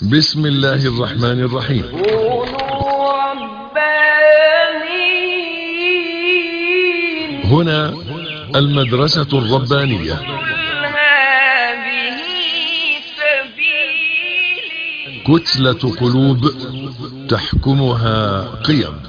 بسم الله الرحمن الرحيم كونوا ربانيين هنا المدرسة الربانية قل هذه سبيلي كتلة قلوب تحكمها قيم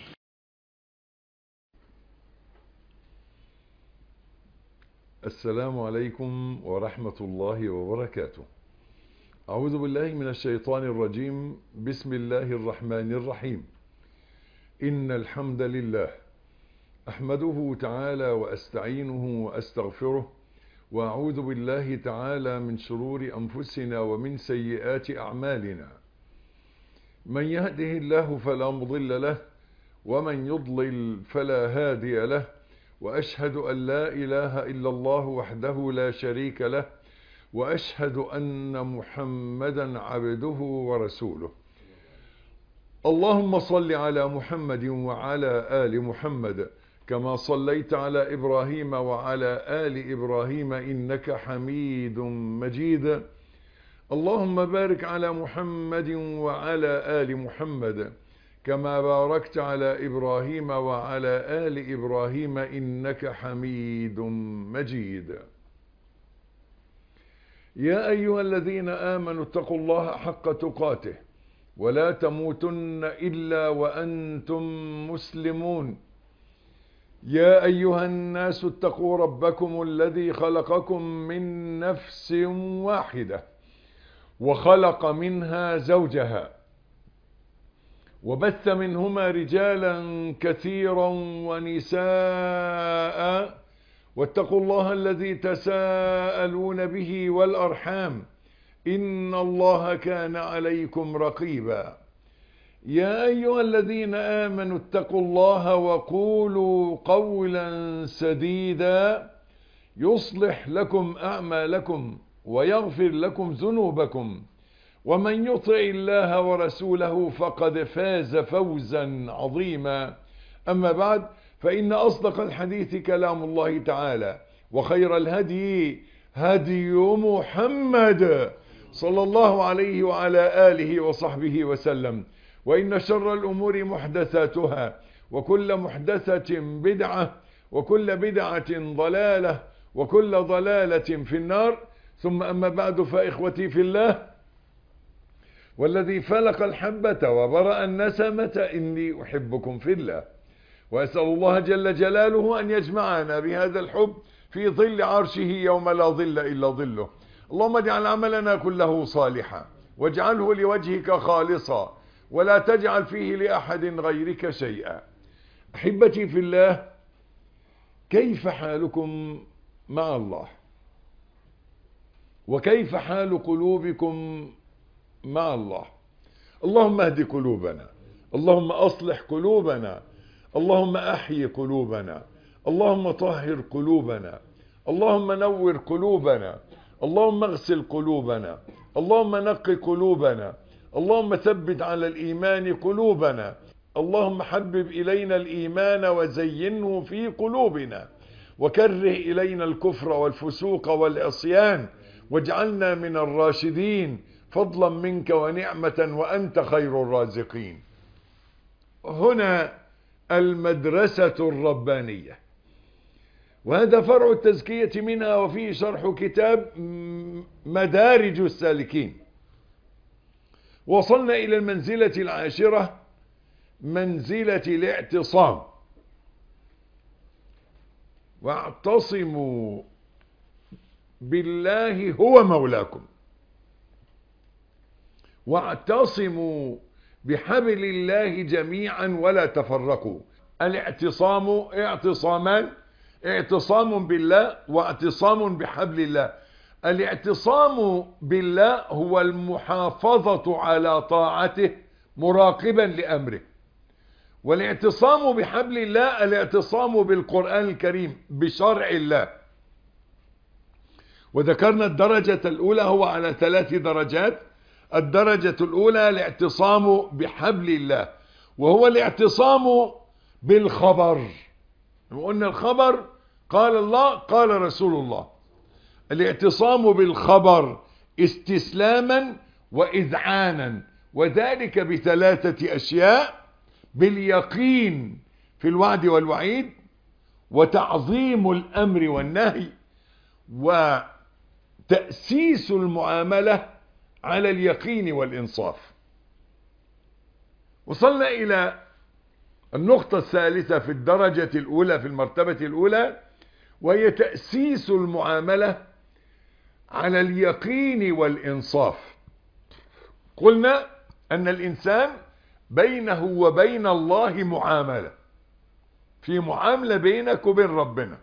السلام عليكم ورحمة الله وبركاته أعوذ بالله من الشيطان الرجيم بسم الله الرحمن الرحيم إن الحمد لله أحمده تعالى وأستعينه وأستغفره وأعوذ بالله تعالى من شرور أنفسنا ومن سيئات أعمالنا من يهده الله فلا مضل له ومن يضلل فلا هادي له وأشهد أن لا إله إلا الله وحده لا شريك له وأشهد أن محمدا عبده ورسوله اللهم صل على محمد وعلى آل محمد كما صليت على إبراهيم وعلى آل إبراهيم إنك حميد مجيد اللهم بارك على محمد وعلى آل محمد كما باركت على إبراهيم وعلى آل إبراهيم إنك حميد مجيد يا أيها الذين آمنوا اتقوا الله حق تقاته ولا تموتن إلا وأنتم مسلمون يا أيها الناس اتقوا ربكم الذي خلقكم من نفس واحدة وخلق منها زوجها وبث منهما رجالا كثيرا ونساء واتقوا الله الذي تساءلون به والأرحام إن الله كان عليكم رقيبا يا أيها الذين آمنوا اتقوا الله وقولوا قولا سديدا يصلح لكم أعمالكم ويغفر لكم ذنوبكم ومن يطع الله ورسوله فقد فاز فوزا عظيما أما بعد فإن أصدق الحديث كلام الله تعالى وخير الهدي هدي محمد صلى الله عليه وعلى آله وصحبه وسلم وإن شر الأمور محدثاتها وكل محدثة بدعة وكل بدعة ضلالة وكل ضلالة في النار ثم أما بعد فإخوتي في الله والذي فلق الحبة وبرأ النسمة إني أحبكم في الله وأسأل الله جل جلاله أن يجمعنا بهذا الحب في ظل عرشه يوم لا ظل إلا ظله اللهم اجعل عملنا كله صالحا واجعله لوجهك خالصا ولا تجعل فيه لأحد غيرك شيئا أحبتي في الله كيف حالكم مع الله وكيف حال قلوبكم مع الله اللهم اهد قلوبنا اللهم أصلح قلوبنا اللهم أحيي قلوبنا اللهم طهر قلوبنا اللهم نور قلوبنا اللهم اغسل قلوبنا اللهم نقي قلوبنا اللهم ثبت على الإيمان قلوبنا اللهم حبب إلينا الإيمان وزينه في قلوبنا وكره إلينا الكفر والفسوق والعصيان واجعلنا من الراشدين فضلا منك ونعمة وأنت خير الرازقين هنا المدرسة الربانية وهذا فرع التزكية منها وفيه شرح كتاب مدارج السالكين وصلنا إلى المنزلة العاشرة منزلة الاعتصام واعتصموا بالله هو مولاكم واعتصموا بحبل الله جميعا ولا تفرقوا الاعتصام اعتصامان اعتصام بالله واعتصام بحبل الله الاعتصام بالله هو المحافظة على طاعته مراقبا لأمره والاعتصام بحبل الله الاعتصام بالقرآن الكريم بشرع الله وذكرنا الدرجة الأولى هو على ثلاث درجات الدرجة الأولى الاعتصام بحبل الله وهو الاعتصام بالخبر قلنا الخبر قال الله قال رسول الله الاعتصام بالخبر استسلاما وإذعانا وذلك بثلاثة أشياء باليقين في الوعد والوعيد وتعظيم الأمر والنهي وتأسيس المعاملة على اليقين والإنصاف وصلنا إلى النقطة الثالثة في الدرجة الأولى في المرتبة الأولى وهي تأسيس المعاملة على اليقين والإنصاف قلنا أن الإنسان بينه وبين الله معاملة في معاملة بينك وبين ربنا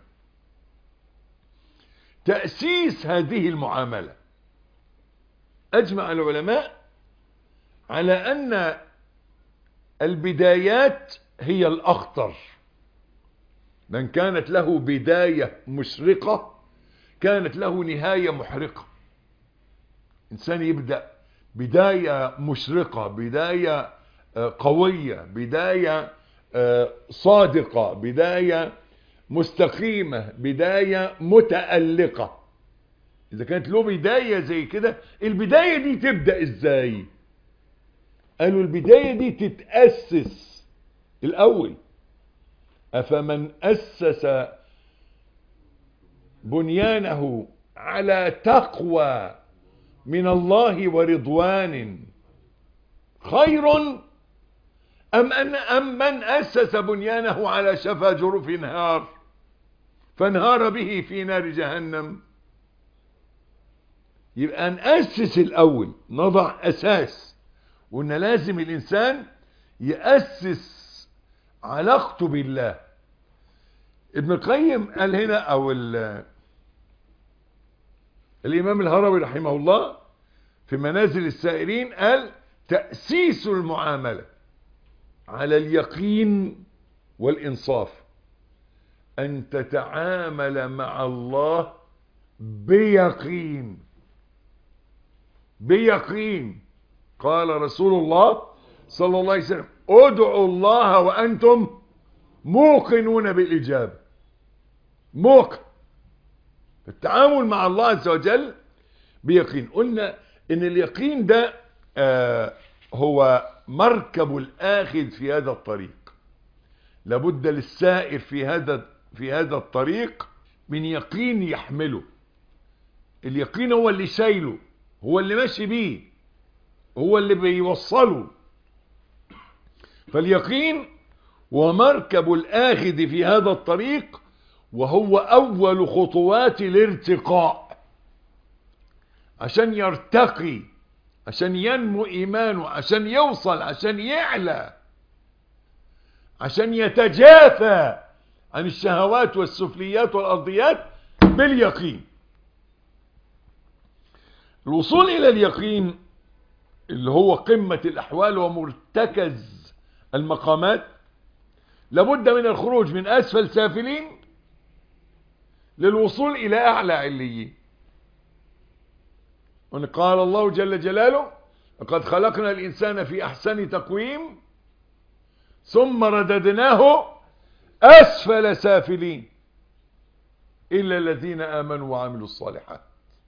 تأسيس هذه المعاملة أجمع العلماء على أن البدايات هي الأخطر من كانت له بداية مشرقة كانت له نهاية محرقة إنسان يبدأ بداية مشرقة بداية قوية بداية صادقة بداية مستقيمة بداية متألقة إذا كانت له بداية زي كده البداية دي تبدأ إزاي قالوا البداية دي تتأسس الأول أفمن أسس بنيانه على تقوى من الله ورضوان خير أم, أن أم من أسس بنيانه على شفا جرف نهار فانهار به في نار جهنم يبقى نأسس الأول نضع أساس وأن لازم الإنسان يأسس علاقته بالله ابن القيم قال هنا أو الإمام الهروي رحمه الله في منازل السائرين قال تأسيس المعاملة على اليقين والإنصاف أن تتعامل مع الله بيقين بيقين قال رسول الله صلى الله عليه وسلم ادعوا الله وأنتم موقنون بالإجابة موقن التعامل مع الله عز وجل بيقين قلنا ان اليقين ده آه هو مركب الآخذ في هذا الطريق لابد للسائر في هذا في هذا الطريق من يقين يحمله اليقين هو اللي شايله هو اللي ماشي بيه هو اللي بيوصله فاليقين هو مركب الآخذ في هذا الطريق وهو أول خطوات الارتقاء عشان يرتقي عشان ينمو إيمانه عشان يوصل عشان يعلى عشان يتجافى عن الشهوات والسفليات والأرضيات باليقين الوصول إلى اليقين اللي هو قمة الأحوال ومرتكز المقامات لابد من الخروج من أسفل سافلين للوصول إلى أعلى عليين قال الله جل جلاله لقد خلقنا الإنسان في أحسن تقويم ثم رددناه أسفل سافلين إلا الذين آمنوا وعملوا الصالحات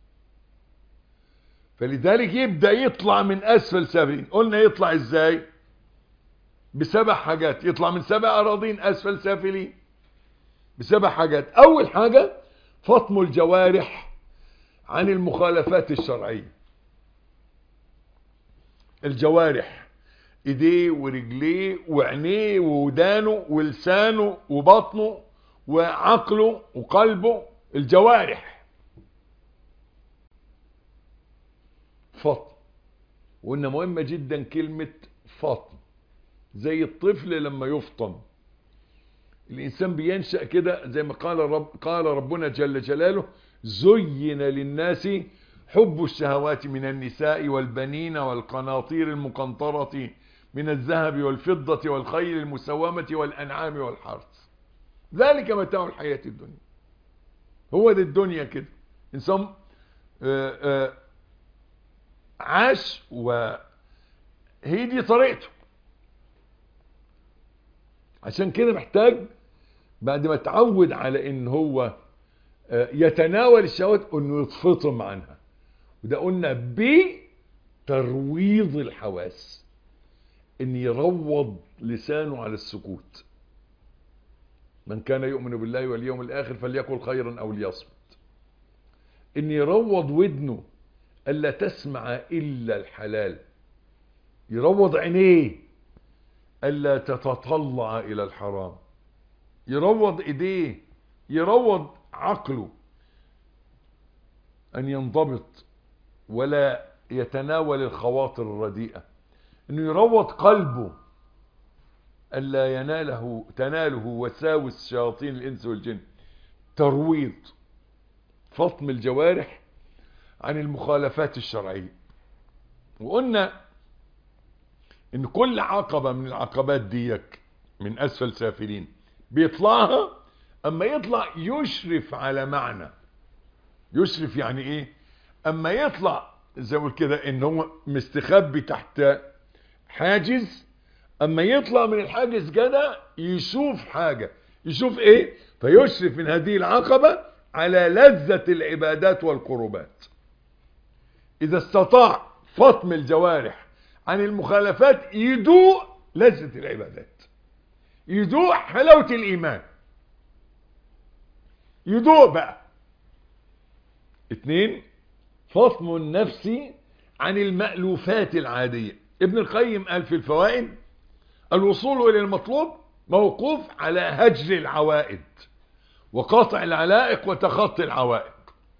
فلذلك يبدأ يطلع من أسفل سافلين قلنا يطلع إزاي بسبع حاجات يطلع من سبع أراضين أسفل سافلين بسبع حاجات أول حاجة فطم الجوارح عن المخالفات الشرعية الجوارح ايديه ورجليه وعينيه وودانه ولسانه وبطنه وعقله وقلبه الجوارح فطم وان مهمة جدا كلمة فطم زي الطفل لما يفطم الانسان بينشأ كده زي ما قال رب قال ربنا جل جلاله زين للناس حب الشهوات من النساء والبنين والقناطير المقنطرة من الذهب والفضة والخيل المسومة والأنعام والحرث ذلك متاع الحياة الدنيا هو دي الدنيا كده إنسان آآ آآ عاش وهي دي طريقته عشان كده محتاج بعد ما تعود على ان هو يتناول الشهوات انه يتفطم عنها وده قلنا ترويض الحواس ان يروض لسانه على السكوت من كان يؤمن بالله واليوم الاخر فليقل خيرا او ليصمت ان يروض ودنه الا تسمع الا الحلال يروض عينيه الا تتطلع الى الحرام يروض ايديه يروض عقله ان ينضبط ولا يتناول الخواطر الرديئة انه يروض قلبه الا يناله تناله وساوس شياطين الانس والجن ترويض فطم الجوارح عن المخالفات الشرعية وقلنا ان كل عقبة من العقبات ديك من اسفل سافلين بيطلعها اما يطلع يشرف على معنى يشرف يعني ايه اما يطلع زي ما كده ان هو مستخبي تحت حاجز اما يطلع من الحاجز كده يشوف حاجة يشوف ايه فيشرف من هذه العقبة على لذة العبادات والقربات اذا استطاع فطم الجوارح عن المخالفات يدوق لذة العبادات يدوق حلاوة الايمان يدوق بقى اتنين فطم النفس عن المألوفات العادية ابن القيم قال في الفوائد الوصول إلى المطلوب موقوف على هجر العوائد وقاطع العلائق وتخطي العوائق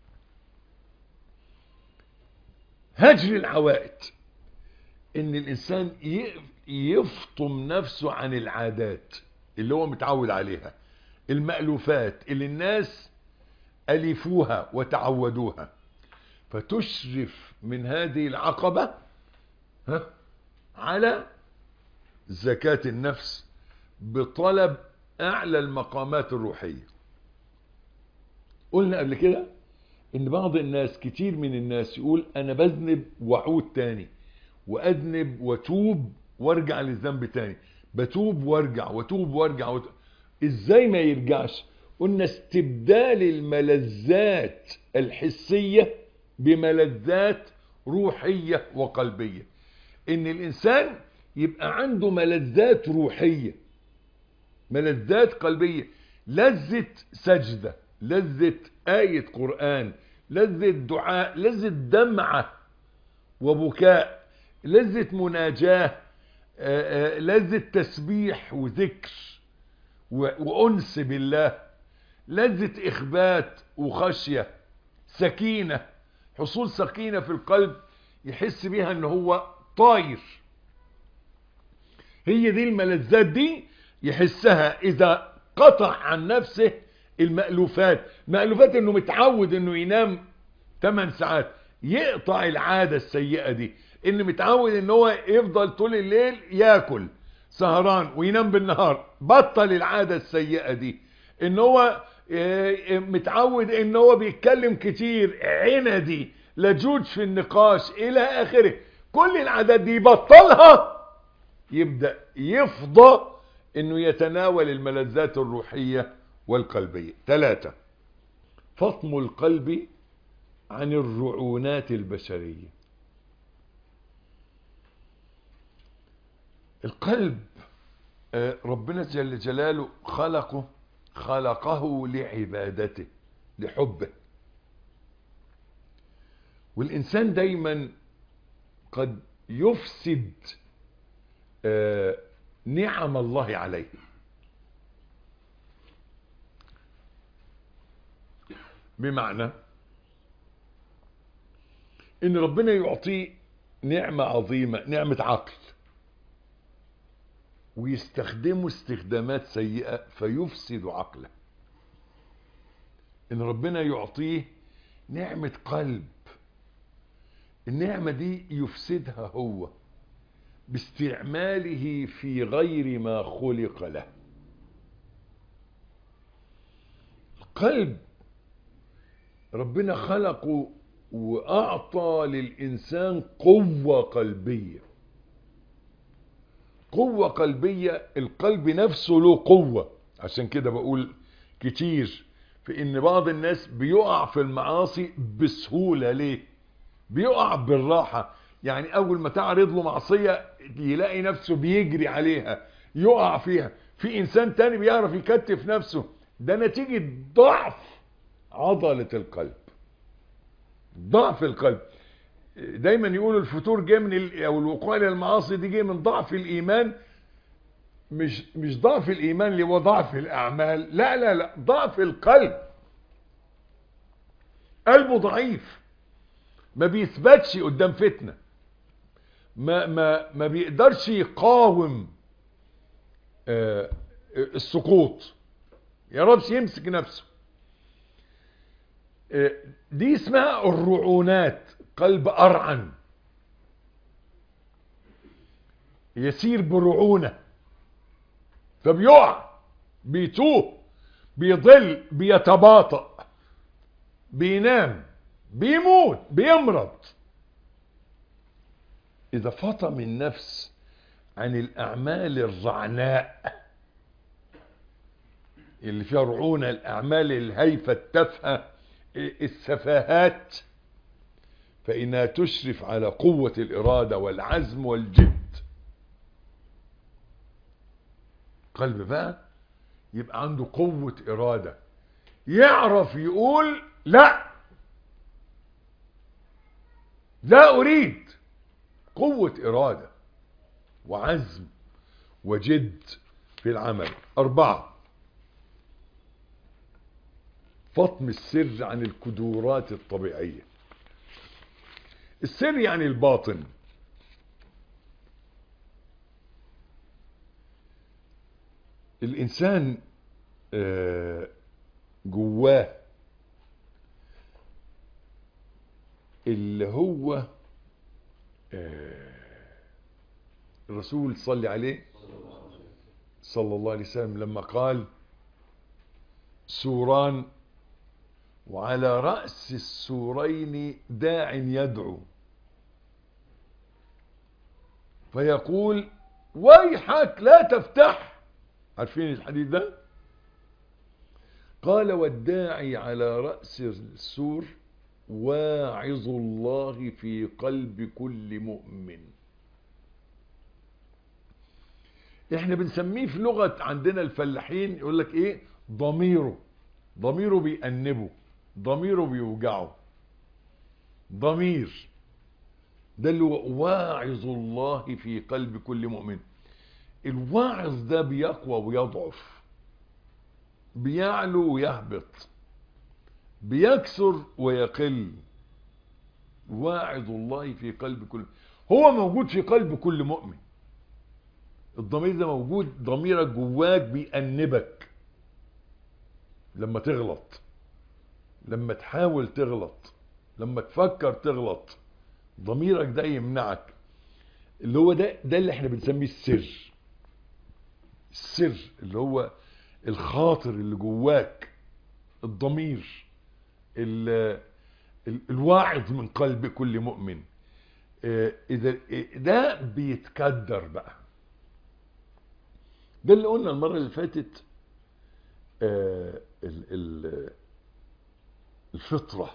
هجر العوائد ان الانسان يفطم نفسه عن العادات اللي هو متعود عليها المألوفات اللي الناس ألفوها وتعودوها فتشرف من هذه العقبة ها على زكاة النفس بطلب أعلى المقامات الروحية قلنا قبل كده ان بعض الناس كتير من الناس يقول انا بذنب وعود تاني واذنب وتوب وارجع للذنب تاني بتوب وارجع وتوب وارجع وتوب. ازاي ما يرجعش قلنا استبدال الملذات الحسية بملذات روحية وقلبية ان الانسان يبقى عنده ملذات روحية ملذات قلبية لذة سجدة لذة آية قرآن لذة دعاء لذة دمعة وبكاء لذة مناجاة لذة تسبيح وذكر وأنس بالله لذة إخبات وخشية سكينة حصول سكينة في القلب يحس بيها ان هو طاير هي دي الملذات دي يحسها اذا قطع عن نفسه المألوفات مألوفات انه متعود انه ينام 8 ساعات يقطع العادة السيئة دي ان متعود ان هو يفضل طول الليل ياكل سهران وينام بالنهار بطل العادة السيئة دي ان هو متعود ان هو بيتكلم كتير عندي لجوج في النقاش الى اخره كل العادات دي يبطلها يبدأ يفضى انه يتناول الملذات الروحية والقلبية ثلاثة فطم القلب عن الرعونات البشرية القلب ربنا جل جلاله خلقه خلقه لعبادته لحبه والإنسان دايما قد يفسد نعم الله عليه بمعنى ان ربنا يعطيه نعمة عظيمة نعمة عقل ويستخدمه استخدامات سيئة فيفسد عقله ان ربنا يعطيه نعمة قلب النعمة دي يفسدها هو باستعماله في غير ما خلق له القلب ربنا خلقه وأعطى للإنسان قوة قلبية قوة قلبية القلب نفسه له قوة عشان كده بقول كتير في ان بعض الناس بيقع في المعاصي بسهولة ليه بيقع بالراحة يعني اول ما تعرض له معصية يلاقي نفسه بيجري عليها يقع فيها في انسان تاني بيعرف يكتف نفسه ده نتيجة ضعف عضلة القلب ضعف القلب دايما يقولوا الفتور جاي من ال... او الوقوع للمعاصي دي جاي من ضعف الايمان مش مش ضعف الايمان اللي هو ضعف الاعمال لا لا لا ضعف القلب قلبه ضعيف ما بيثبتش قدام فتنه ما ما ما بيقدرش يقاوم آه السقوط يا رب يمسك نفسه آه دي اسمها الرعونات قلب أرعن يسير برعونة فبيقع بيتوه بيضل بيتباطأ بينام بيموت بيمرض إذا فطم النفس عن الأعمال الرعناء اللي فيها رعونة الأعمال الهيفة التافهة السفاهات فإنها تشرف على قوة الإرادة والعزم والجد قلب بقى يبقى عنده قوة إرادة يعرف يقول لا لا أريد قوة إرادة وعزم وجد في العمل أربعة فطم السر عن الكدورات الطبيعيه السر يعني الباطن الانسان جواه اللي هو الرسول صلى عليه صلى الله عليه وسلم لما قال سوران وعلى رأس السورين داع يدعو فيقول ويحك لا تفتح عارفين الحديث ده قال والداعي على رأس السور واعظ الله في قلب كل مؤمن احنا بنسميه في لغة عندنا الفلاحين يقول لك ايه ضميره ضميره بيأنبه ضميره بيوجعه ضمير ده اللي هو واعظ الله في قلب كل مؤمن الواعظ ده بيقوى ويضعف بيعلو ويهبط بيكسر ويقل واعظ الله في قلب كل هو موجود في قلب كل مؤمن الضمير ده موجود ضميرك جواك بيأنبك لما تغلط لما تحاول تغلط لما تفكر تغلط ضميرك ده يمنعك اللي هو ده ده اللي احنا بنسميه السر السر اللي هو الخاطر اللي جواك الضمير ال ال الواعظ من قلب كل مؤمن اه اذا ده بيتكدر بقى ده اللي قلنا المرة اللي فاتت اه ال ال الفطرة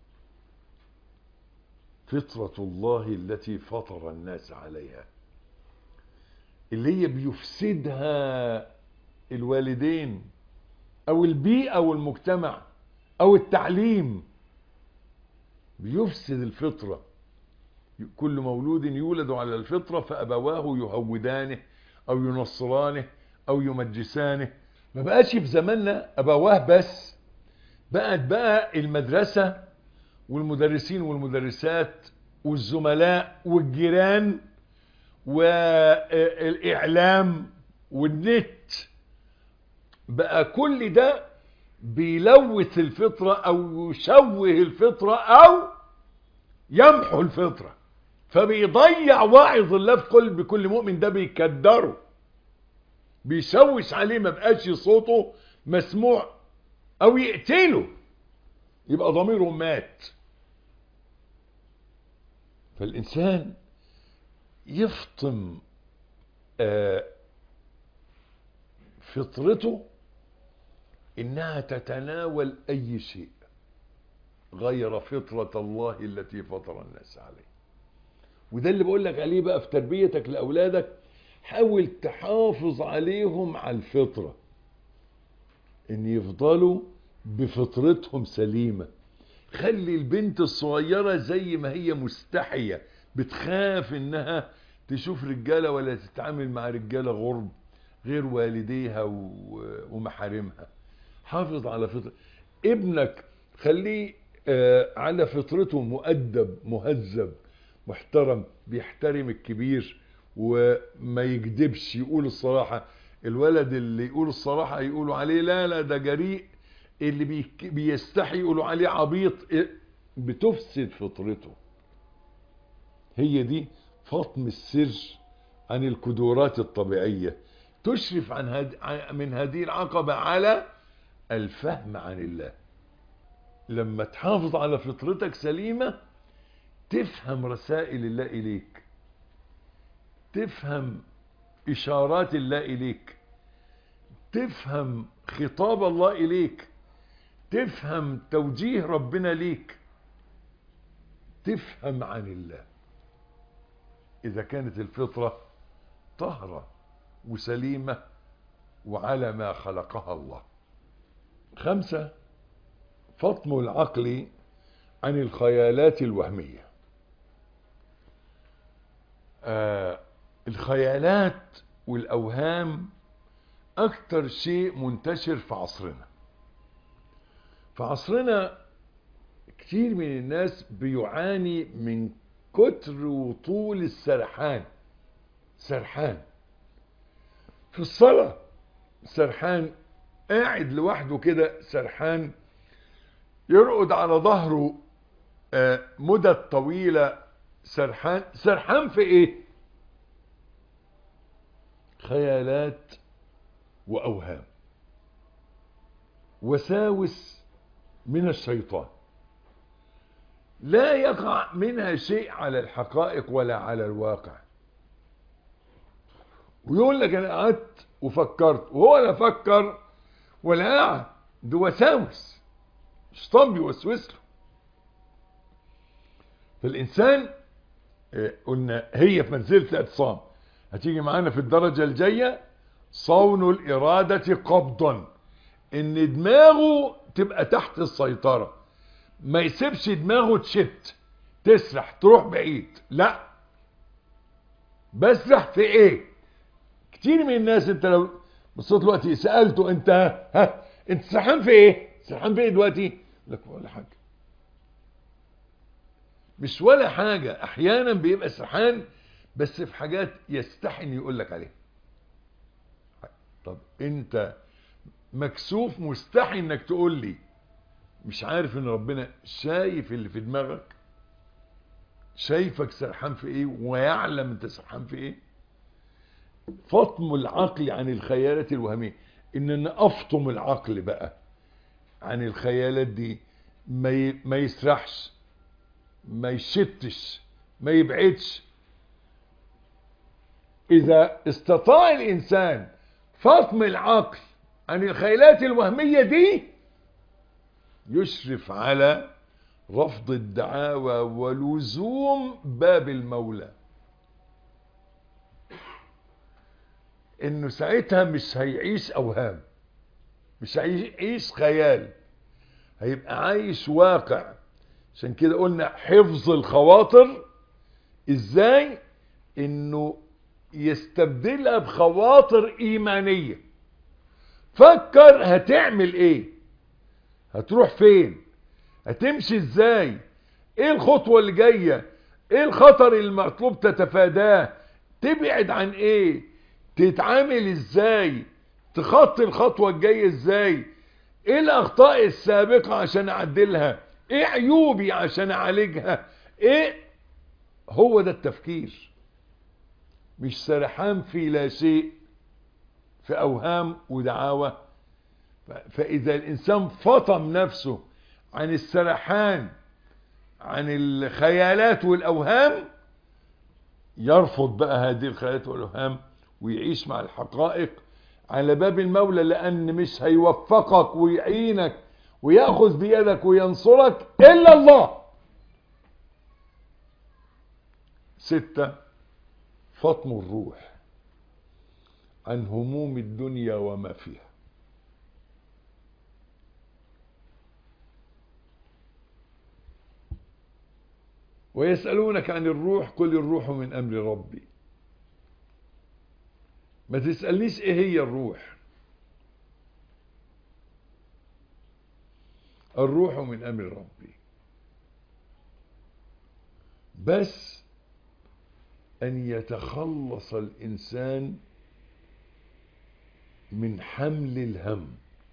فطرة الله التي فطر الناس عليها اللي هي بيفسدها الوالدين او البيئة او المجتمع او التعليم بيفسد الفطرة كل مولود يولد على الفطرة فأبواه يهودانه أو ينصرانه أو يمجسانه ما بقاش في زماننا أبواه بس بقت بقى المدرسة والمدرسين والمدرسات والزملاء والجيران والإعلام والنت بقى كل ده بيلوث الفطرة أو يشوه الفطرة أو يمحو الفطرة فبيضيع واعظ الله في قلب كل مؤمن ده بيكدره بيشوش عليه ما بقاش صوته مسموع او يقتله يبقى ضميره مات فالانسان يفطم آه فطرته انها تتناول اي شيء غير فطرة الله التي فطر الناس عليه وده اللي بقول لك عليه بقى في تربيتك لاولادك حاول تحافظ عليهم على الفطره ان يفضلوا بفطرتهم سليمه خلي البنت الصغيره زي ما هي مستحيه بتخاف انها تشوف رجاله ولا تتعامل مع رجاله غرب غير والديها و- ومحارمها حافظ على فطر ابنك خليه آه، على فطرته مؤدب مهذب محترم بيحترم الكبير وما يكذبش يقول الصراحة الولد اللي يقول الصراحة يقولوا عليه لا لا ده جريء اللي بيك- بيستحي يقولوا عليه عبيط إيه، بتفسد فطرته هي دي فطم السر عن القدرات الطبيعية تشرف عن هد... عن- من هذه العقبة على الفهم عن الله لما تحافظ على فطرتك سليمة تفهم رسائل الله إليك تفهم إشارات الله إليك تفهم خطاب الله إليك تفهم توجيه ربنا ليك تفهم عن الله إذا كانت الفطرة طهرة وسليمة وعلى ما خلقها الله خمسة فطم العقل عن الخيالات الوهمية آه الخيالات والأوهام أكتر شيء منتشر في عصرنا في عصرنا كتير من الناس بيعاني من كتر وطول السرحان سرحان في الصلاة سرحان قاعد لوحده كده سرحان يرقد على ظهره آه، مدة طويلة سرحان سرحان في ايه خيالات واوهام وساوس من الشيطان لا يقع منها شيء على الحقائق ولا على الواقع ويقول لك انا قعدت وفكرت وهو لا فكر ولا قعد ده وساوس الشيطان بيوسوس له فالانسان آه، قلنا هي في منزله الاعتصام هتيجي معانا في الدرجه الجايه صون الاراده قبضا ان دماغه تبقى تحت السيطره ما يسيبش دماغه تشت تسرح تروح بعيد لا بسرح في ايه كتير من الناس انت لو بصيت دلوقتي سالته انت ها انت سرحان في ايه سرحان في ايه دلوقتي يقول لك ولا حاجه مش ولا حاجه احيانا بيبقى سرحان بس في حاجات يستحي انه يقول لك عليها طب انت مكسوف مستحي انك تقول لي مش عارف ان ربنا شايف اللي في دماغك شايفك سرحان في ايه ويعلم انت سرحان في ايه فطم العقل عن الخيالات الوهمية ان انا افطم العقل بقى عن الخيالات دي ما, ي... ما يسرحش ما يشتش ما يبعدش اذا استطاع الانسان فطم العقل عن الخيالات الوهمية دي يشرف على رفض الدعاوى ولزوم باب المولى انه ساعتها مش هيعيش اوهام مش هيعيش خيال هيبقى عايش واقع عشان كده قلنا حفظ الخواطر ازاي انه يستبدلها بخواطر ايمانيه فكر هتعمل ايه هتروح فين هتمشي ازاي ايه الخطوة اللي جاية ايه الخطر المطلوب تتفاداه تبعد عن ايه تتعامل ازاي تخطي الخطوة الجاية ازاي ايه الاخطاء السابقة عشان اعدلها ايه عيوبي عشان اعالجها ايه هو ده التفكير مش سرحان في لا شيء في اوهام ودعاوى فاذا الانسان فطم نفسه عن السرحان عن الخيالات والاوهام يرفض بقى هذه الخيالات والاوهام ويعيش مع الحقائق على باب المولى لان مش هيوفقك ويعينك وياخذ بيدك وينصرك الا الله ستة فطم الروح عن هموم الدنيا وما فيها ويسألونك عن الروح قل الروح من أمر ربي ما تسألنيش ايه هي الروح الروح من أمر ربي بس أن يتخلص الإنسان من حمل الهم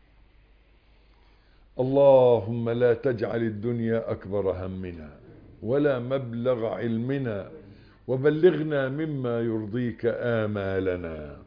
اللهم لا تجعل الدنيا أكبر همنا ولا مبلغ علمنا وبلغنا مما يرضيك آمالنا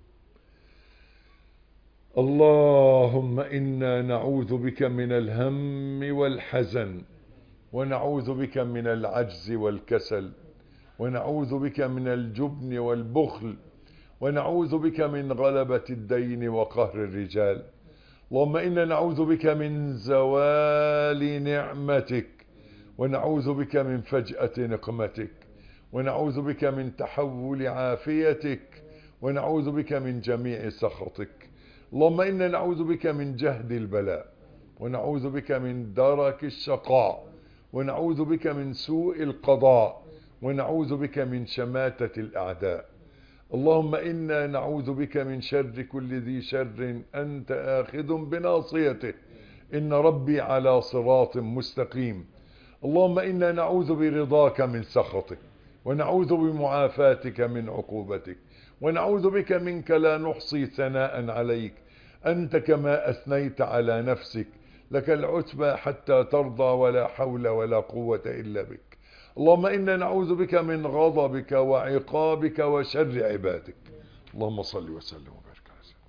اللهم إنا نعوذ بك من الهم والحزن ونعوذ بك من العجز والكسل ونعوذ بك من الجبن والبخل ونعوذ بك من غلبة الدين وقهر الرجال اللهم إنا نعوذ بك من زوال نعمتك ونعوذ بك من فجأة نقمتك ونعوذ بك من تحول عافيتك ونعوذ بك من جميع سخطك اللهم إنا نعوذ بك من جهد البلاء ونعوذ بك من درك الشقاء ونعوذ بك من سوء القضاء ونعوذ بك من شماتة الأعداء اللهم إنا نعوذ بك من شر كل ذي شر أنت آخذ بناصيته إن ربي على صراط مستقيم اللهم إنا نعوذ برضاك من سخطك ونعوذ بمعافاتك من عقوبتك ونعوذ بك منك لا نحصي ثناء عليك أنت كما أثنيت على نفسك لك العتبى حتى ترضى ولا حول ولا قوة إلا بك اللهم إنا نعوذ بك من غضبك وعقابك وشر عبادك اللهم صل وسلم وبارك على سيدنا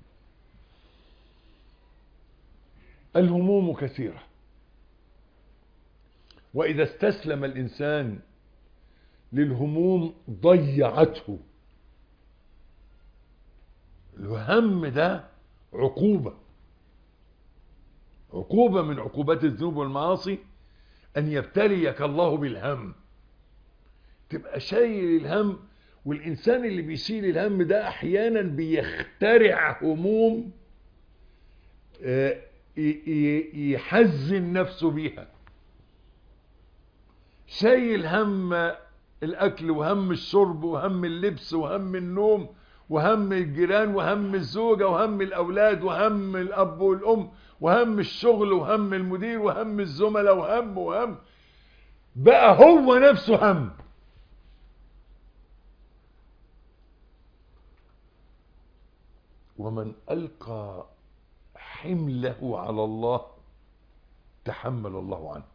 محمد الهموم كثيرة وإذا استسلم الإنسان للهموم ضيعته الهم ده عقوبة عقوبة من عقوبات الذنوب والمعاصي أن يبتليك الله بالهم تبقى شايل الهم والإنسان اللي بيشيل الهم ده أحيانا بيخترع هموم آه، ي- ي- يحزن نفسه بيها شايل هم الأكل وهم الشرب وهم اللبس وهم النوم وهم الجيران وهم الزوجة وهم الأولاد وهم الأب والأم وهم الشغل وهم المدير وهم الزملاء وهم وهم بقى هو نفسه هم ومن ألقى حمله على الله تحمل الله عنه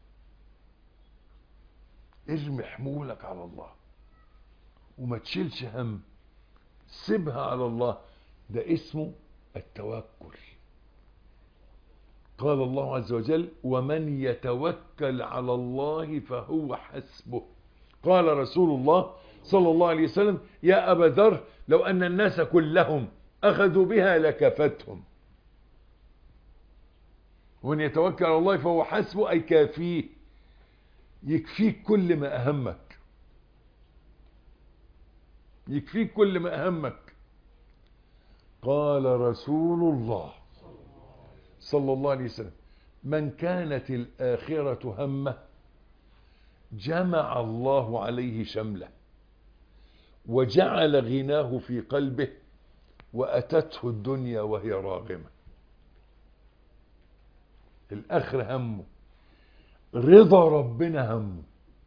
ارمي حمولك على الله وما تشيلش هم سيبها على الله ده اسمه التوكل قال الله عز وجل ومن يتوكل على الله فهو حسبه قال رسول الله صلى الله عليه وسلم يا أبا ذر لو أن الناس كلهم أخذوا بها لكفتهم ومن يتوكل على الله فهو حسبه أي كافيه يكفيك كل ما أهمك يكفيك كل ما أهمك قال رسول الله صلى الله عليه وسلم من كانت الآخرة همه جمع الله عليه شمله وجعل غناه في قلبه وأتته الدنيا وهي راغمة الآخر همه رضا ربنا همه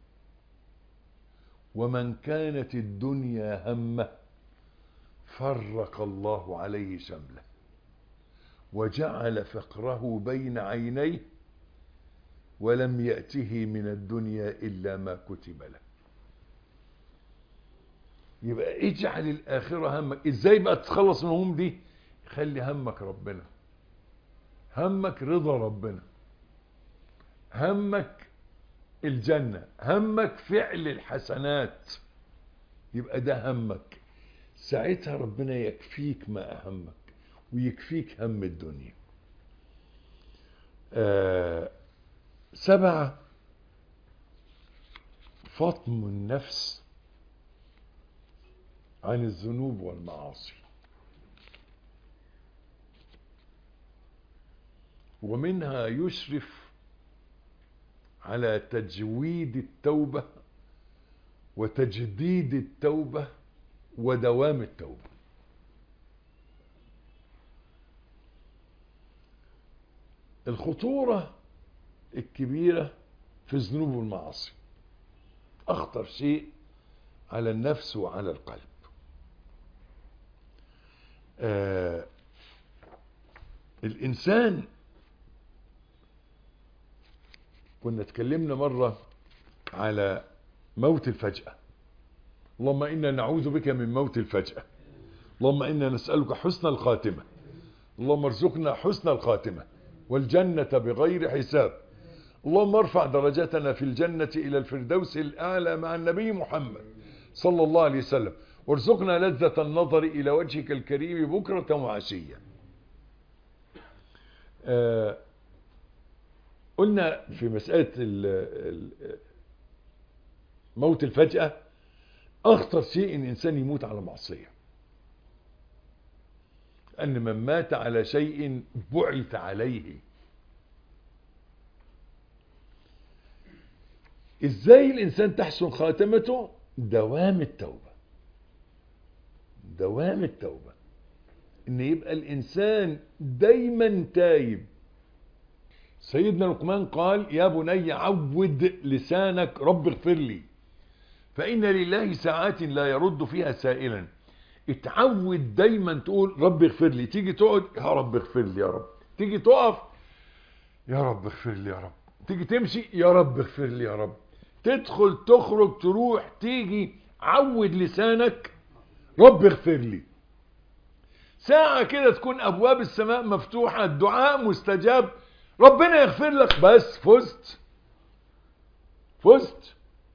ومن كانت الدنيا همه فرق الله عليه شمله وجعل فقره بين عينيه ولم يأته من الدنيا إلا ما كتب له يبقى اجعل الآخرة همك ازاي بقى تتخلص من الهموم دي خلي همك ربنا همك رضا ربنا همك الجنة همك فعل الحسنات يبقى ده همك ساعتها ربنا يكفيك ما أهمك ويكفيك هم الدنيا آه سبعة فطم النفس عن الذنوب والمعاصي ومنها يشرف على تجويد التوبة وتجديد التوبة ودوام التوبة الخطورة الكبيرة في الذنوب والمعاصي أخطر شيء على النفس وعلى القلب آه الإنسان كنا اتكلمنا مرة على موت الفجأة اللهم إنا نعوذ بك من موت الفجأة اللهم إنا نسألك حسن الخاتمة اللهم ارزقنا حسن الخاتمة والجنة بغير حساب اللهم ارفع درجتنا في الجنة إلى الفردوس الأعلى مع النبي محمد صلى الله عليه وسلم وارزقنا لذة النظر إلى وجهك الكريم بكرة وعشية آه قلنا في مسألة ال ال موت الفجأة أخطر شيء إن إنسان يموت على معصية أن من مات على شيء بعث عليه إزاي الإنسان تحسن خاتمته دوام التوبة دوام التوبة إن يبقى الإنسان دايما تايب سيدنا لقمان قال يا بني عود لسانك رب اغفر لي فإن لله ساعات لا يرد فيها سائلا اتعود دايما تقول رب اغفر لي تيجي تقعد يا رب اغفر لي يا رب تيجي تقف يا رب اغفر لي يا رب تيجي تمشي يا رب اغفر لي يا رب تدخل تخرج تروح تيجي عود لسانك رب اغفر لي ساعة كده تكون أبواب السماء مفتوحة الدعاء مستجاب ربنا يغفر لك بس فزت فزت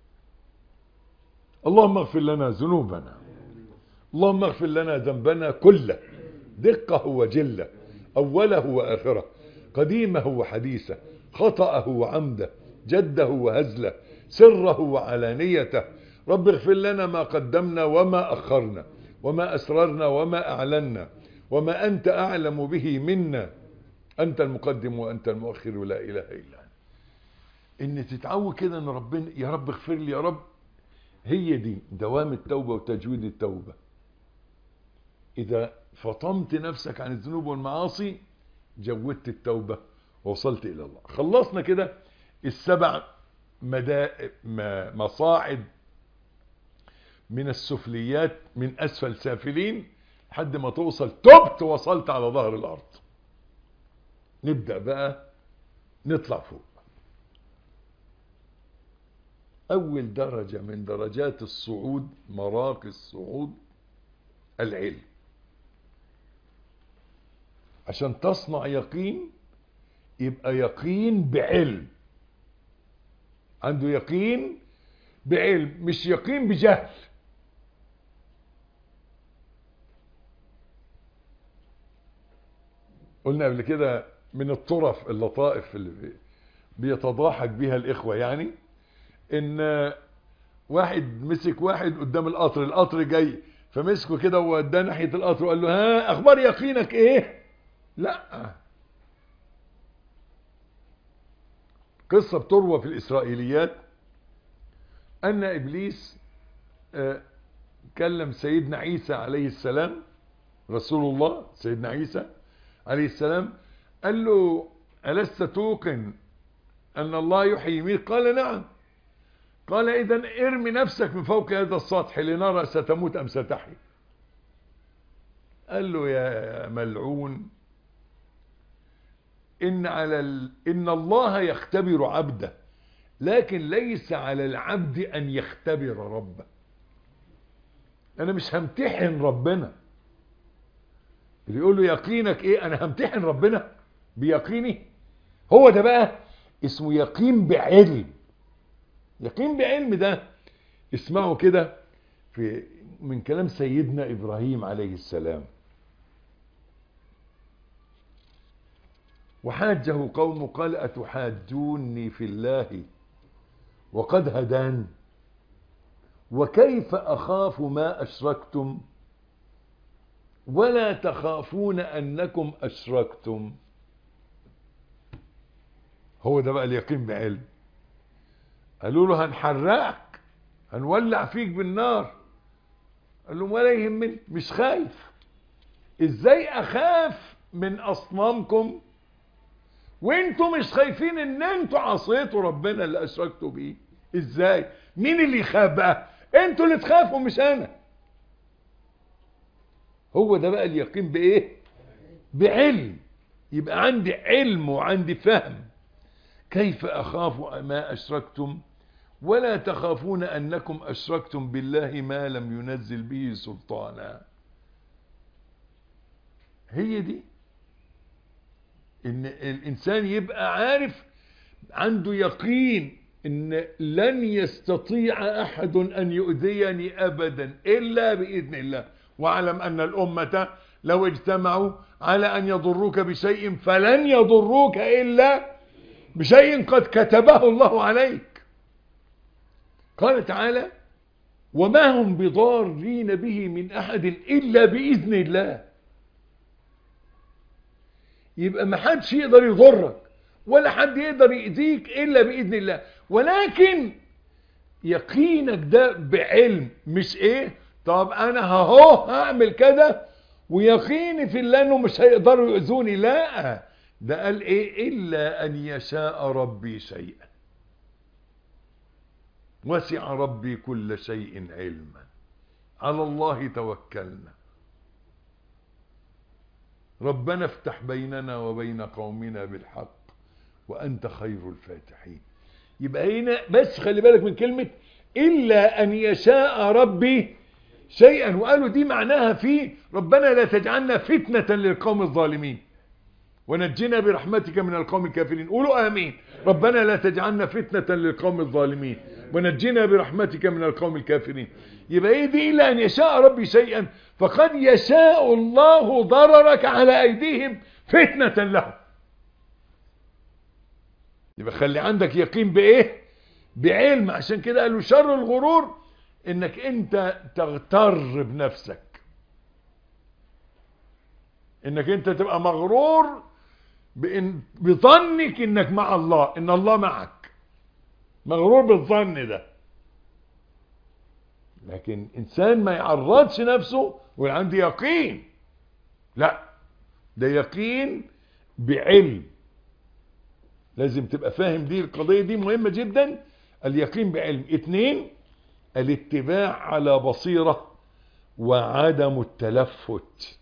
اللهم اغفر لنا ذنوبنا اللهم اغفر لنا ذنبنا كله دقه وجله أوله وآخره قديمه وحديثه خطأه وعمده جده وهزله سره وعلانيته رب اغفر لنا ما قدمنا وما أخرنا وما أسررنا وما أعلنا وما أنت أعلم به منا أنت المقدم وأنت المؤخر ولا إله إلا أنت إن تتعود كده إن ربنا يا رب اغفر لي يا رب هي دي دوام التوبة وتجويد التوبة إذا فطمت نفسك عن الذنوب والمعاصي جودت التوبة ووصلت إلى الله خلصنا كده السبع مدا... مصاعد من السفليات من أسفل سافلين لحد ما توصل تبت وصلت على ظهر الأرض نبدأ بقى نطلع فوق أول درجة من درجات الصعود مراقي الصعود العلم عشان تصنع يقين يبقى يقين بعلم عنده يقين بعلم مش يقين بجهل قلنا قبل كده من الطرف اللطائف اللي بيتضاحك بها الإخوة يعني إن واحد مسك واحد قدام القطر القطر جاي فمسكه كده ووداه ناحية القطر وقال له ها أخبار يقينك إيه؟ لا قصة بتروى في الإسرائيليات أن إبليس كلم سيدنا عيسى عليه السلام رسول الله سيدنا عيسى عليه السلام قال له ألست توقن أن الله يحيي يميت قال نعم قال إذا ارمي نفسك من فوق هذا السطح لنرى ستموت أم ستحيي قال له يا ملعون إن, على ال... إن الله يختبر عبده لكن ليس على العبد أن يختبر ربه أنا مش همتحن ربنا اللي يقول له يقينك إيه أنا همتحن ربنا بيقيني هو ده بقى اسمه يقين بعلم يقين بعلم ده اسمعوا كده في من كلام سيدنا إبراهيم عليه السلام وحاجه قوم قال أتحاجوني في الله وقد هدان وكيف أخاف ما أشركتم ولا تخافون أنكم أشركتم هو ده بقى اليقين بعلم قالوا له هنحرقك هنولع فيك بالنار قال لهم ولا يهمني مش خايف ازاي اخاف من اصنامكم وانتوا مش خايفين ان انتوا عصيتوا ربنا اللي اشركتوا بيه ازاي مين اللي يخاف بقى انتوا اللي تخافوا مش انا هو ده بقى اليقين بايه بعلم يبقى عندي علم وعندي فهم كيف اخاف ما اشركتم ولا تخافون انكم اشركتم بالله ما لم ينزل به سلطانا هي دي ان الانسان يبقى عارف عنده يقين ان لن يستطيع احد ان يؤذيني ابدا الا باذن الله واعلم ان الامه لو اجتمعوا على ان يضروك بشيء فلن يضروك الا بشيء قد كتبه الله عليك قال تعالى وما هم بضارين به من احد الا باذن الله يبقى ما حدش يقدر يضرك ولا حد يقدر يأذيك إلا بإذن الله ولكن يقينك ده بعلم مش إيه طب أنا ههو هعمل كده ويقيني في الله أنه مش هيقدروا يؤذوني لا ده قال إيه إلا أن يشاء ربي شيئا وسع ربي كل شيء علما على الله توكلنا ربنا افتح بيننا وبين قومنا بالحق وأنت خير الفاتحين يبقى هنا بس خلي بالك من كلمة إلا أن يشاء ربي شيئا وقالوا دي معناها في ربنا لا تجعلنا فتنة للقوم الظالمين ونجنا برحمتك من القوم الكافرين قولوا آمين ربنا لا تجعلنا فتنة للقوم الظالمين ونجنا برحمتك من القوم الكافرين يبقى ايه دي إلا أن يشاء ربي شيئا فقد يشاء الله ضررك على أيديهم فتنة لهم يبقى خلي عندك يقين بإيه بعلم عشان كده قالوا شر الغرور انك انت تغتر بنفسك انك انت تبقى مغرور بإن بظنك انك مع الله ان الله معك مغرور بالظن ده لكن انسان ما يعرضش نفسه ويبقى عنده يقين لا ده يقين بعلم لازم تبقى فاهم دي القضية دي مهمة جدا اليقين بعلم اتنين الاتباع على بصيرة وعدم التلفت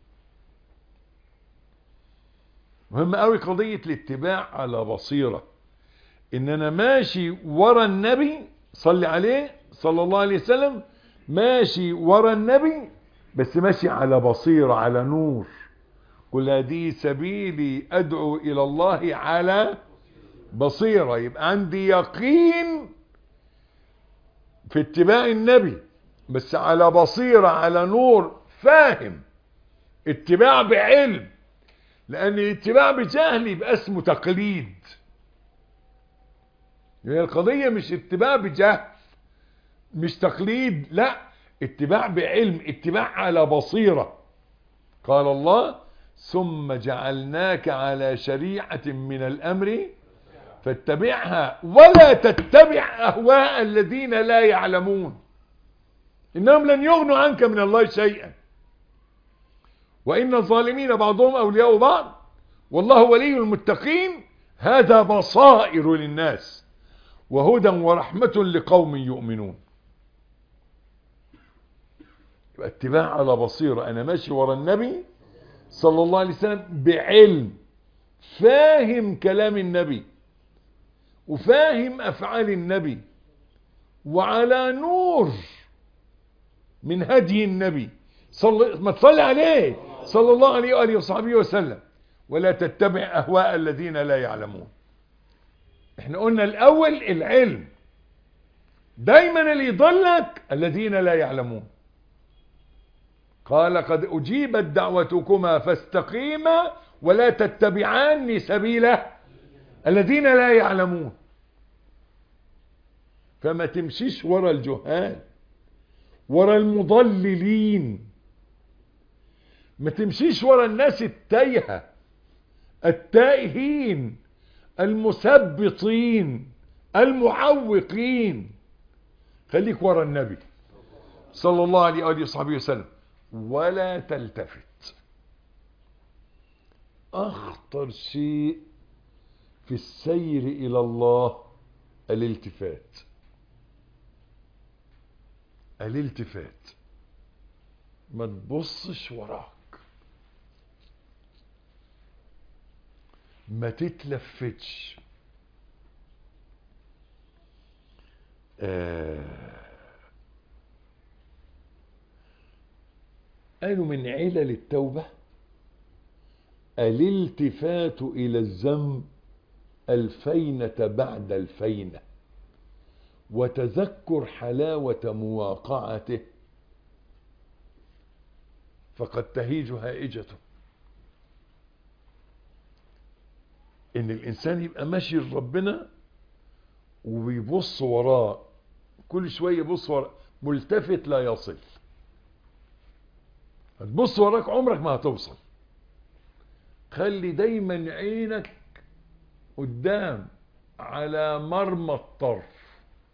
مهم قوي قضية الاتباع على بصيرة ان انا ماشي ورا النبي صلي عليه صلى الله عليه وسلم ماشي ورا النبي بس ماشي على بصيرة على نور قل هذه سبيلي ادعو الى الله على بصيرة يبقى عندي يقين في اتباع النبي بس على بصيرة على نور فاهم اتباع بعلم لان الاتباع بجهل يبقى اسمه تقليد يعني القضية مش اتباع بجهل مش تقليد لا اتباع بعلم اتباع على بصيرة قال الله ثم جعلناك على شريعة من الامر فاتبعها ولا تتبع اهواء الذين لا يعلمون انهم لن يغنوا عنك من الله شيئا وان الظالمين بعضهم اولياء بعض والله ولي المتقين هذا بصائر للناس وهدى ورحمة لقوم يؤمنون يبقى اتباع على بصيرة انا ماشي ورا النبي صلى الله عليه وسلم بعلم فاهم كلام النبي وفاهم افعال النبي وعلى نور من هدي النبي صل... ما تصلي عليه صلى الله عليه وآله وصحبه وسلم ولا تتبع اهواء الذين لا يعلمون احنا قلنا الاول العلم دايما اللي يضلك الذين لا يعلمون قال قد اجيبت دعوتكما فاستقيما ولا تتبعان سبيله الذين لا يعلمون فما تمشيش ورا الجهال ورا المضللين ما تمشيش ورا الناس التايهة التائهين المثبطين المعوقين خليك ورا النبي صلى الله عليه وآله وصحبه وسلم ولا تلتفت أخطر شيء في السير إلى الله الالتفات الالتفات ما تبصش وراك ما تتلفتش آه قالوا من علل التوبة الالتفات إلى الذنب الفينة بعد الفينة وتذكر حلاوة مواقعته فقد تهيج هائجته ان الانسان يبقى ماشي لربنا وبيبص وراه كل شوية يبص وراه ملتفت لا يصل هتبص وراك عمرك ما هتوصل خلي دايما عينك قدام على مرمى الطرف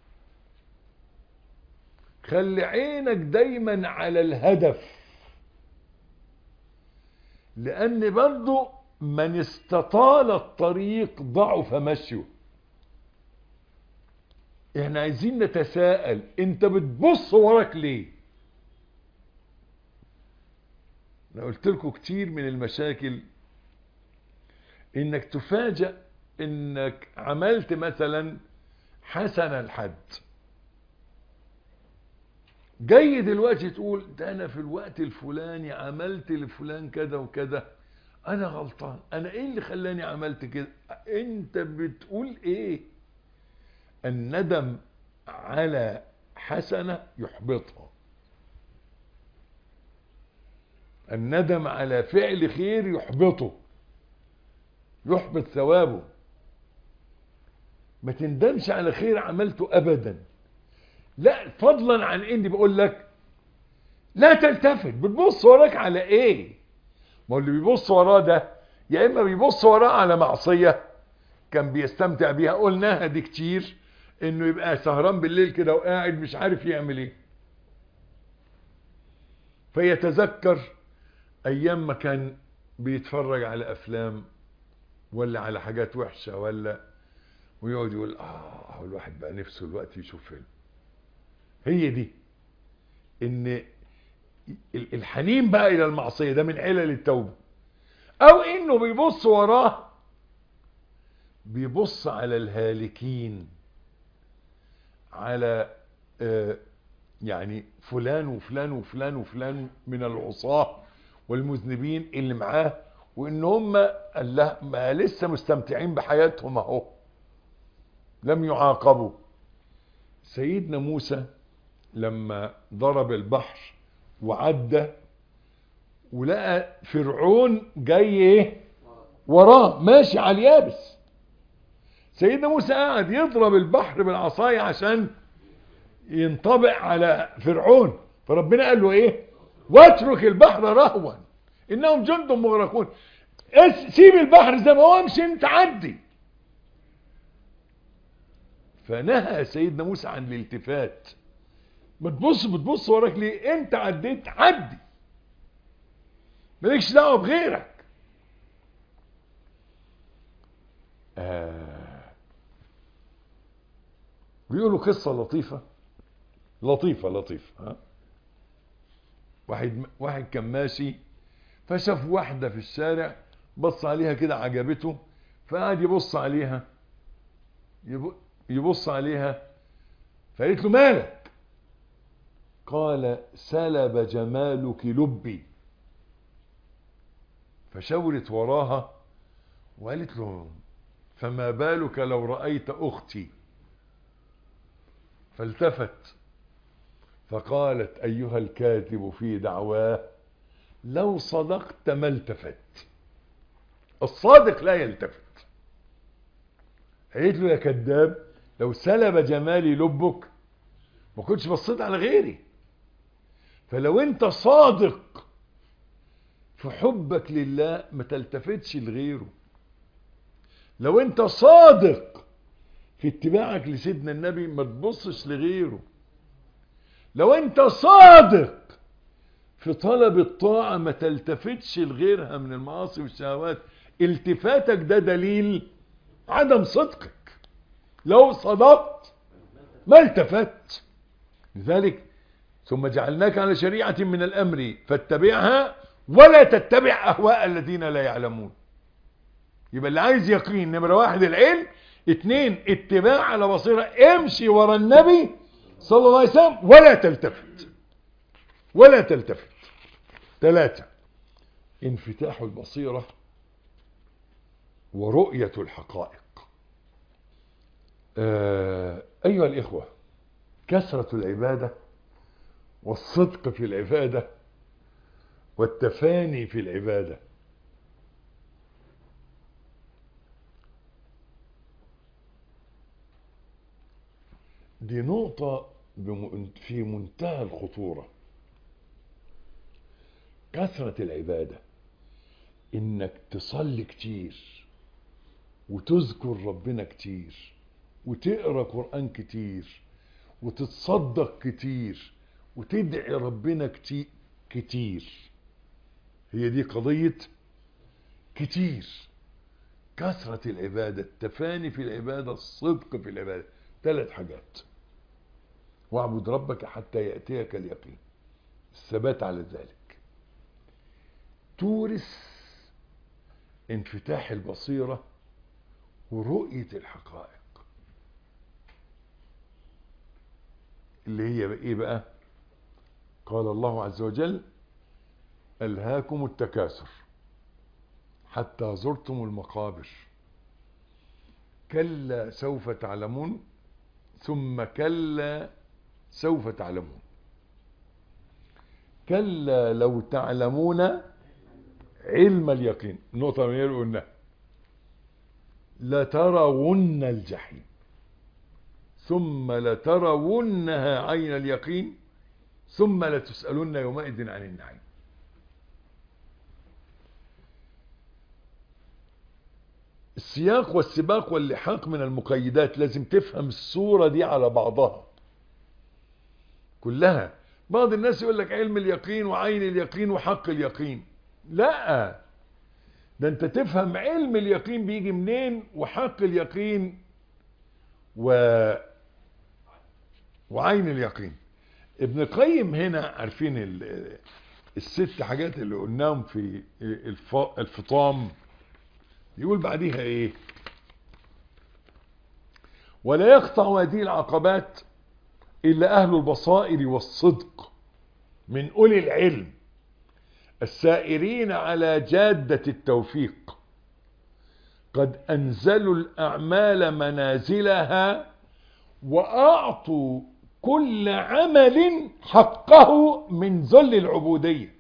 خلي عينك دايما على الهدف لان برضو من استطال الطريق ضعف مشيه احنا عايزين نتساءل انت بتبص وراك ليه انا قلت لكم كتير من المشاكل انك تفاجأ انك عملت مثلا حسنة لحد جاي دلوقتي تقول ده انا في الوقت الفلاني عملت لفلان كذا وكذا انا غلطان انا ايه اللي خلاني عملت كده انت بتقول ايه الندم على حسنة يحبطها الندم على فعل خير يحبطه يحبط ثوابه ما تندمش على خير عملته ابدا لا فضلا عن اني بقول لك لا تلتفت بتبص وراك على ايه ما هو اللي بيبص وراه ده يا اما بيبص وراه على معصية كان بيستمتع بيها قلناها دي كتير انه يبقى سهران بالليل كده وقاعد مش عارف يعمل ايه فيتذكر ايام ما كان بيتفرج على افلام ولا على حاجات وحشة ولا ويقعد يقول اه هو الواحد بقى نفسه الوقت يشوف فيلم هي دي ان الحنين بقى الى المعصية ده من علل التوبة او انه بيبص وراه بيبص على الهالكين على آه يعني فلان وفلان وفلان وفلان من العصاة والمذنبين اللي معاه وان هم الله ما لسه مستمتعين بحياتهم اهو لم يعاقبوا سيدنا موسى لما ضرب البحر وعدى ولقى فرعون جاي ايه وراه ماشي على اليابس سيدنا موسى قاعد يضرب البحر بالعصاية عشان ينطبق على فرعون فربنا قال له ايه واترك البحر رهوا انهم جند مغرقون سيب البحر زي ما هو امشي انت عدي فنهى سيدنا موسى عن الالتفات ما تبص بتبص وراك ليه انت عديت عدي مالكش دعوه بغيرك آه. بيقولوا قصة لطيفة لطيفة لطيفة ها؟ واحد واحد كان ماشي فشاف واحدة في الشارع بص عليها كده عجبته فقعد يبص عليها يبص عليها فقالت له مالك قال سلب جمالك لبي فشاورت وراها وقالت له فما بالك لو رأيت أختي فالتفت فقالت أيها الكاذب في دعواه لو صدقت ما التفت الصادق لا يلتفت قالت له يا كذاب لو سلب جمالي لبك ما كنتش بصيت على غيري فلو انت صادق في حبك لله ما تلتفتش لغيره لو انت صادق في اتباعك لسيدنا النبي ما تبصش لغيره لو انت صادق في طلب الطاعة ما تلتفتش لغيرها من المعاصي والشهوات التفاتك ده دليل عدم صدقك لو صدقت ما التفت لذلك ثم جعلناك على شريعة من الأمر فاتبعها ولا تتبع أهواء الذين لا يعلمون يبقى اللي عايز يقين نمرة واحد العلم اتنين اتباع على بصيرة امشي ورا النبي صلى الله عليه وسلم ولا تلتفت ولا تلتفت ثلاثة انفتاح البصيرة ورؤية الحقائق آه أيها الإخوة كثرة العبادة والصدق في العبادة والتفاني في العبادة دي نقطة بم- في منتهى الخطورة كثرة العبادة انك تصلي كتير وتذكر ربنا كتير وتقرا قرآن كتير وتتصدق كتير وتدعي ربنا كتير كتير هي دي قضية كتير كثرة العبادة التفاني في العبادة الصدق في العبادة ثلاث حاجات واعبد ربك حتى يأتيك اليقين الثبات على ذلك تورث انفتاح البصيرة ورؤية الحقائق اللي هي ايه بقى قال الله عز وجل ألهاكم التكاثر حتى زرتم المقابر كلا سوف تعلمون ثم كلا سوف تعلمون كلا لو تعلمون علم اليقين النقطة من اللي قلنا لترون الجحيم ثم لترونها عين اليقين ثم لتسألن يومئذ عن النعيم السياق والسباق واللحاق من المقيدات لازم تفهم الصورة دي على بعضها كلها بعض الناس يقول لك علم اليقين وعين اليقين وحق اليقين لا ده انت تفهم علم اليقين بيجي منين وحق اليقين و وعين اليقين ابن القيم هنا عارفين ال... الست حاجات اللي قلناهم في الف... الفطام يقول بعديها ايه ولا يقطع هذه العقبات الا اهل البصائر والصدق من اولي العلم السائرين على جادة التوفيق قد انزلوا الاعمال منازلها واعطوا كل عمل حقه من ذل العبودية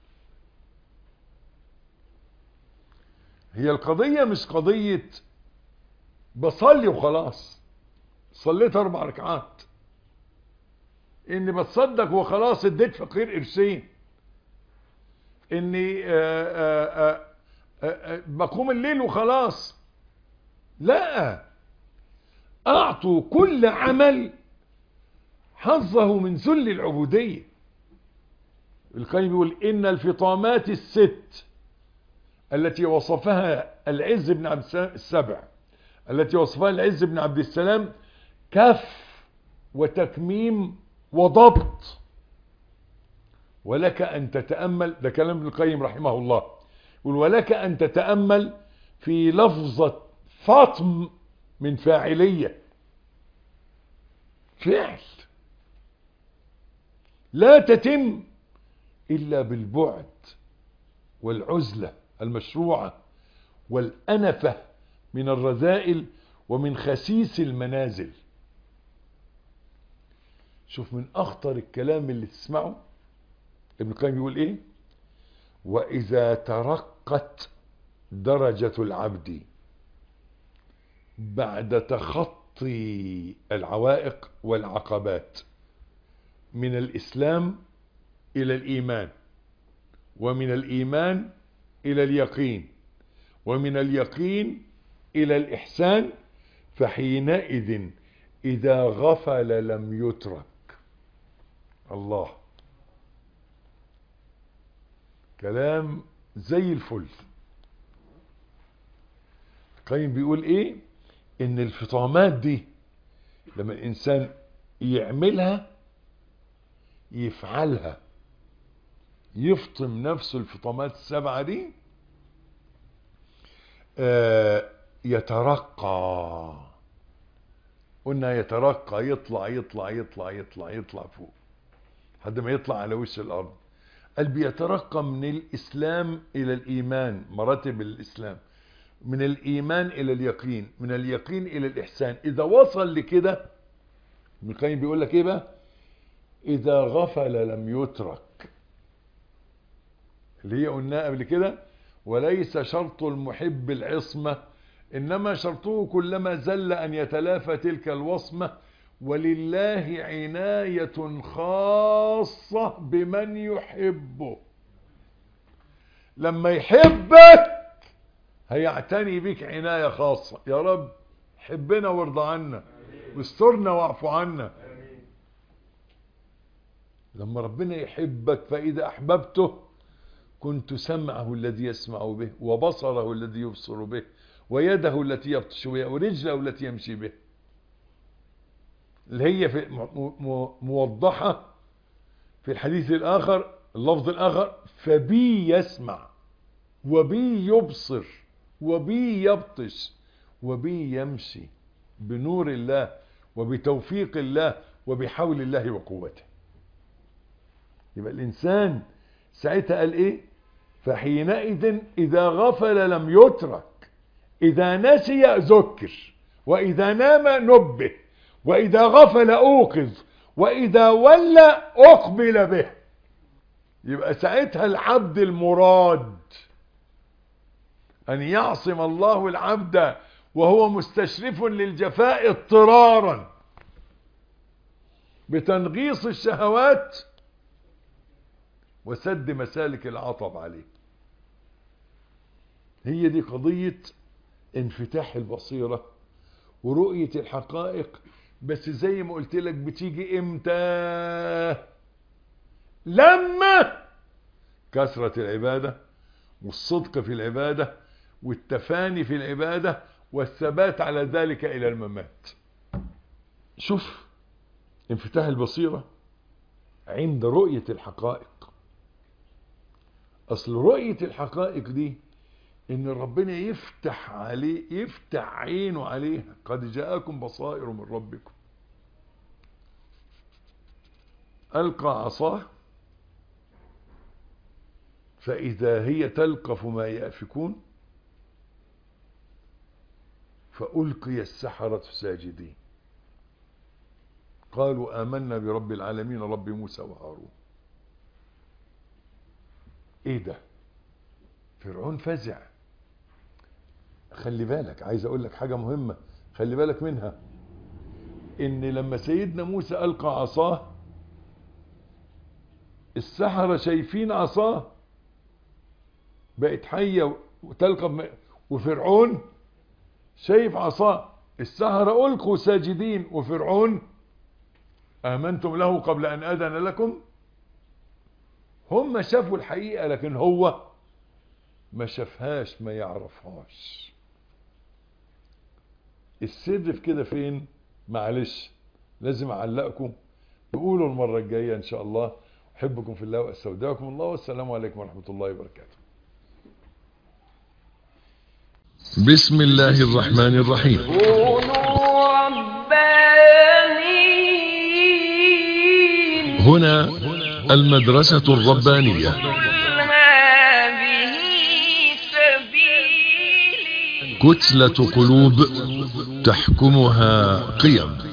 هي القضية مش قضية بصلي وخلاص صليت اربع ركعات اني بتصدق وخلاص اديت فقير قرشين اني آآ آآ آآ بقوم الليل وخلاص لا اعطوا كل عمل حظه من ذل العبودية القيم يقول ان الفطامات الست التي وصفها العز بن عبد السبع التي وصفها العز بن عبد السلام كف وتكميم وضبط ولك أن تتأمل ده كلام ابن القيم رحمه الله يقول ولك أن تتأمل في لفظة فطم من فاعلية فعل لا تتم إلا بالبعد والعزلة المشروعة والأنفة من الرذائل ومن خسيس المنازل شوف من أخطر الكلام اللي تسمعه ابن القيم يقول إيه وإذا ترقت درجة العبد بعد تخطي العوائق والعقبات من الإسلام إلى الإيمان ومن الإيمان إلى اليقين ومن اليقين إلى الإحسان فحينئذ إذا غفل لم يترك الله كلام زي الفل القيم بيقول ايه ان الفطامات دي لما الانسان يعملها يفعلها يفطم نفسه الفطامات السبعة دي آه يترقى قلنا يترقى يطلع يطلع يطلع يطلع يطلع فوق لحد ما يطلع على وش الارض قال بيترقى من الاسلام الى الايمان مراتب الاسلام من الايمان الى اليقين من اليقين الى الاحسان اذا وصل لكده ابن القيم بيقول لك ايه بقى اذا غفل لم يترك اللي هي قلناها قبل كده وليس شرط المحب العصمة إنما شرطه كلما زل أن يتلافى تلك الوصمة ولله عناية خاصة بمن يحبه لما يحبك هيعتني بك عناية خاصة يا رب حبنا وارضى عنا واسترنا واعف عنا لما ربنا يحبك فإذا أحببته كنت سمعه الذي يسمع به وبصره الذي يبصر به ويده التي يبطش بها ورجله التي يمشي به اللي هي في موضحة في الحديث الآخر اللفظ الآخر فبي يسمع وبي يبصر وبي يبطش وبي يمشي بنور الله وبتوفيق الله وبحول الله وقوته يبقى الإنسان ساعتها قال إيه فحينئذ إذا غفل لم يترك إذا نسي ذكر وإذا نام نبه وإذا غفل أوقظ وإذا ولى أقبل به يبقى ساعتها العبد المراد أن يعصم الله العبد وهو مستشرف للجفاء اضطرارا بتنغيص الشهوات وسد مسالك العطب عليه هي دي قضية انفتاح البصيرة ورؤية الحقائق بس زي ما قلت لك بتيجي امتى لما كثرة العبادة والصدق في العبادة والتفاني في العبادة والثبات على ذلك الى الممات شوف انفتاح البصيرة عند رؤية الحقائق اصل رؤية الحقائق دي ان ربنا يفتح عليه يفتح عينه عليها قد جاءكم بصائر من ربكم القى عصاه فاذا هي تلقف ما يافكون فالقي السحرة ساجدين قالوا آمنا برب العالمين رب موسى وهارون ايه ده فرعون فزع خلي بالك عايز اقول لك حاجة مهمة خلي بالك منها ان لما سيدنا موسى القى عصاه السحرة شايفين عصاه بقت حية وتلقى وفرعون شايف عصاه السحرة ألقوا ساجدين وفرعون آمنتم له قبل أن أذن لكم هم شافوا الحقيقة لكن هو ما شافهاش ما يعرفهاش السر في كده فين معلش لازم اعلقكم بقولوا المرة الجاية ان شاء الله احبكم في الله واستودعكم الله والسلام عليكم ورحمة الله وبركاته بسم الله الرحمن الرحيم كونوا ربانيين هنا المدرسة الربانية قل هذه سبيلي كتلة قلوب تحكمها قيم